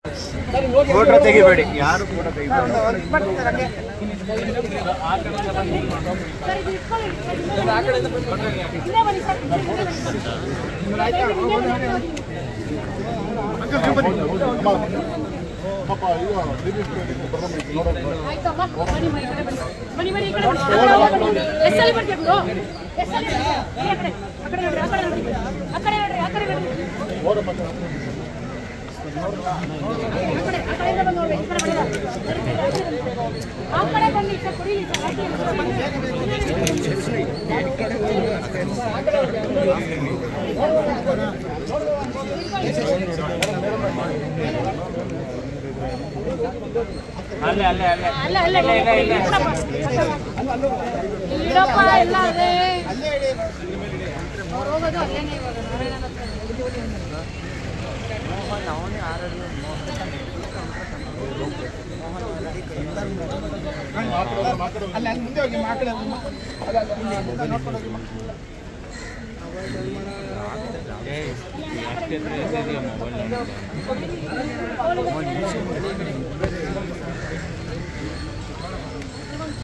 Photo ತೆಗಿಬೇಡಿ ಯಾರು photo ತೆಗಿಬೇಡಿ ಆಯ್ತಮ್ಮ ಬನ್ನಿ ಬನ್ನಿ ಈ ಕಡೆ ಬನ್ನಿ ಬನ್ನಿ ಬನ್ನಿ ಈ ಕಡೆ ಬನ್ನಿ ಎಷ್ಟಲ್ಲಿ ಬರ್ತೀಯ ಗುರು ಎಷ್ಟಲ್ಲಿ ಆ ಕಡೆ ಆ ಕಡೆ ನೋಡ್ರಿ ಆ ಕಡೆ ನೋಡ್ರಿ ಆ ಕಡೆ ನೋಡ್ರಿ ಆ ಕಡೆ ನೋಡ್ರಿ ಆ ಕಡೆ ಆ ಕಡೆಯಿಂದ ಬಂದು ನೋಡ್ರಿ ಈ ಕಡೆ ಬನ್ನಿ ಆ ಕಡೆ ಬನ್ನಿ ಈ ಕಡೆ ಕೊಡಿ ಈ ಕಡೆ ಅಲ್ಲೇ ಅಲ್ಲೇ ಅಲ್ಲೇ ಅಲ್ಲ ಅಲ್ಲ ಇಲ್ಲಪ್ಪ ಎಲ್ಲ ಅದೇ ಅವ್ರು ಹೋಗೋದು ಅಲ್ಲೇನೆ ಇವಾಗ ನಾರಾಯಣ ಹತ್ರ. ಅಲ್ಲ ಅಲ್ಲಿ ಮುಂದೆ ಹೋಗಿ ಮಕ್ಕಳು ಅಲ್ಲ ಅಲ್ಲ ಇಲ್ಲಿ ಮುಂದೆ ನೋಡ್ಕೊಂಡು ಹೋಗಿ ಮಕ್ಕಳು